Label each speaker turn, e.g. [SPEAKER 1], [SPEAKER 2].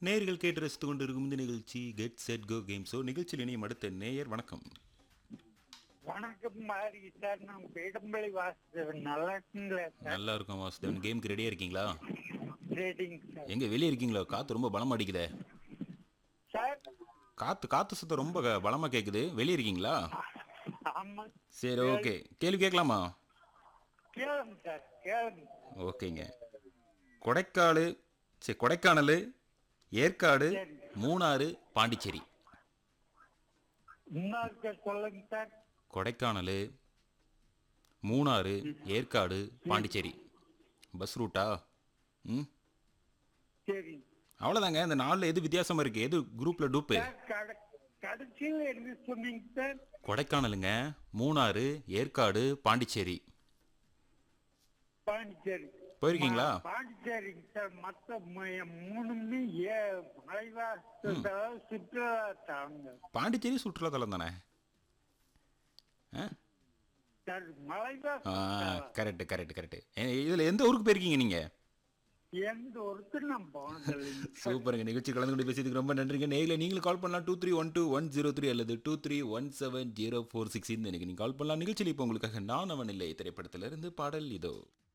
[SPEAKER 1] நேயர்கள் கேட்டு ரசித்துக் கொண்டிருக்கும் இந்த நிகழ்ச்சி get set go game show நிகழ்ச்சியில் இணையும் அடுத்த நேயர் வணக்கம்
[SPEAKER 2] வணக்கம் மாரி சார் நான் பேடம்பள்ளி வாசுதேவன் நல்லா இருக்குங்களா சார்
[SPEAKER 1] நல்லா இருக்கும் வாசுதேவன் கேமுக்கு ரெடியா இருக்கீங்களா
[SPEAKER 2] ரேட்டிங் சார்
[SPEAKER 1] எங்க வெளியே இருக்கீங்களா காத்து ரொம்ப பலமா அடிக்குதே
[SPEAKER 2] சார்
[SPEAKER 1] காத்து காத்து சுத்தம் ரொம்ப க- பலமா கேக்குது வெளியே இருக்கீங்களா
[SPEAKER 2] ஆமா
[SPEAKER 1] சரி ஓகே கேள்வி கேட்கலாமா
[SPEAKER 2] கேளுங்க சார் கேளுங்க
[SPEAKER 1] ஓகேங்க கொடைக்காடு சரி கொடைக்கானல் ஏற்காடு
[SPEAKER 2] சரி.
[SPEAKER 1] மூணாறு பாண்டிச்சேரி
[SPEAKER 2] இன்னொருக்க சொல்லுங்க சார்
[SPEAKER 1] கொடைக்கானல் மூணாறு ஏற்காடு பாண்டிச்சேரி பஸ் ரூட்டா ம்
[SPEAKER 2] சரி
[SPEAKER 1] அவ்வளோதாங்க இந்த நாலில் எது வித்தியாசமா இருக்கு எது குரூப்ல டூப்பு
[SPEAKER 2] சார் கட- கடைசியில் என்ன சொன்னீங்க சார்
[SPEAKER 1] கொடைக்கானலுங்க மூணாறு ஏற்காடு பாண்டிச்சேரி
[SPEAKER 2] பாண்டிச்சேரி
[SPEAKER 1] போயிருக்கீங்களா?
[SPEAKER 2] மா- பாண்டிச்சேரிங்க சார் மற்ற மு- மூணுமே ஏ மலைவாச சுற்றுலா தாங்க
[SPEAKER 1] பாண்டிச்சேரி சுற்றுலாத்தலம் தானே ஆ
[SPEAKER 2] சார் மலைவாச
[SPEAKER 1] கரெக்ட் கரெக்ட் கரெக்ட் இதில் எந்த ஊருக்கு போயிருக்கீங்க நீங்கள்
[SPEAKER 2] எந்த ஒருத்தர் நான் போனதில்லைங்க
[SPEAKER 1] சூப்பருங்க நிகழ்ச்சி கலந்து கொண்டு பேசியதுக்கு ரொம்ப நன்றிங்க நேரில் நீங்களும் கால் பண்ணலாம் two three one two one zero three அல்லது two three one seven zero four six இந்த எனக்கு நீங்கள் கால் பண்ணலாம் நிகழ்ச்சியில் இப்போ உங்களுக்காக நான் அவன் இல்லை திரைப்படத்திலிருந்து பாடல் இதோ